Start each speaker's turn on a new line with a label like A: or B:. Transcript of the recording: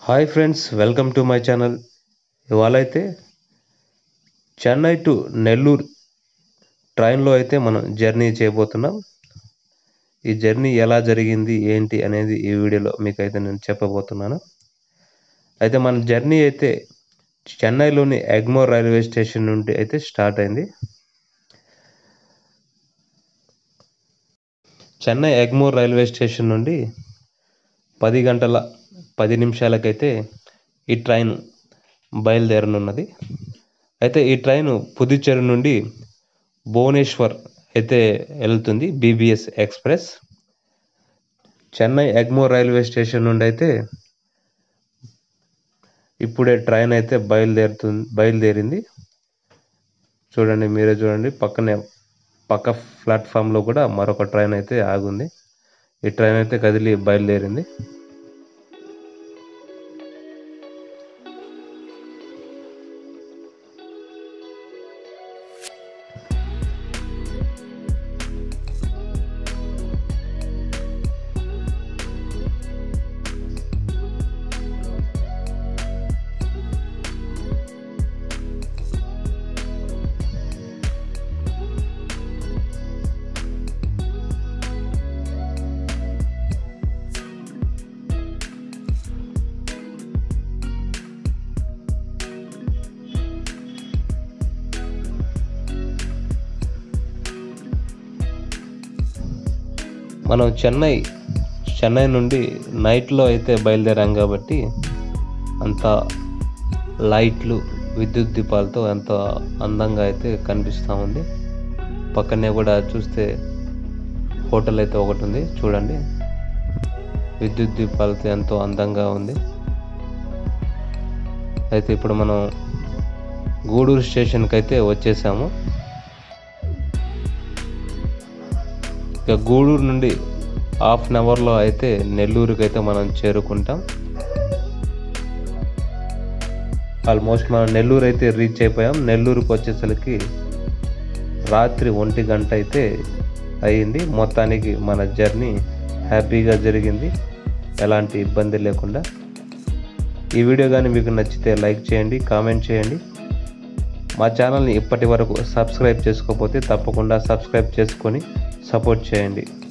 A: hi friends welcome to my channel ఇవాళ అయితే Chennai to Nellore ట్రైన్లో అయితే మనం జర్నీ చేయబోతున్నాం ఈ జర్నీ ఎలా జరిగింది ఏంటి అనేది ఈ వీడియోలో మీకు అయితే నేను చెప్పబోతున్నాను అయితే మన జర్నీ అయితే చెన్నైలోని ఎగ్మోర్ రైల్వే స్టేషన్ నుండి అయితే స్టార్ట్ అయింది చెన్నై ఎగ్మోర్ రైల్వే స్టేషన్ నుండి పది గంటల పది నిమిషాలకైతే ఈ ట్రైన్ బయలుదేరనున్నది అయితే ఈ ట్రైన్ పుదుచ్చేరి నుండి భువనేశ్వర్ అయితే వెళ్తుంది BBS express Chennai Egmore railway station నుండి అయితే ఇప్పుడే ట్రైన్ అయితే బయలుదేరుతుంది బయలుదేరింది చూడండి మీరే చూడండి పక్కనే పక్క ప్లాట్ఫామ్లో కూడా మరొక ట్రైన్ అయితే ఆగుంది ఈ ట్రైన్ అయితే కదిలి బయలుదేరింది మనం చెన్నై చెన్నై నుండి నైట్లో అయితే బయలుదేరాం కాబట్టి అంత లైట్లు విద్యుత్ దీపాలతో ఎంతో అందంగా అయితే కనిపిస్తూ ఉంది పక్కనే కూడా చూస్తే హోటల్ అయితే ఒకటి ఉంది చూడండి విద్యుత్ దీపాలతో ఎంతో అందంగా ఉంది అయితే ఇప్పుడు మనం గూడూరు స్టేషన్కి అయితే వచ్చేసాము ఇక గూడూరు నుండి హాఫ్ అన్ అవర్లో అయితే నెల్లూరుకి అయితే మనం చేరుకుంటాం ఆల్మోస్ట్ మనం నెల్లూరు అయితే రీచ్ అయిపోయాం నెల్లూరుకి వచ్చేసరికి రాత్రి ఒంటి గంట అయితే అయ్యింది మొత్తానికి మన జర్నీ హ్యాపీగా జరిగింది ఎలాంటి ఇబ్బంది లేకుండా ఈ వీడియో కానీ మీకు నచ్చితే లైక్ చేయండి కామెంట్ చేయండి మా ఛానల్ని ఇప్పటి వరకు సబ్స్క్రైబ్ చేసుకోకపోతే తప్పకుండా సబ్స్క్రైబ్ చేసుకొని సపోర్ట్ చేయండి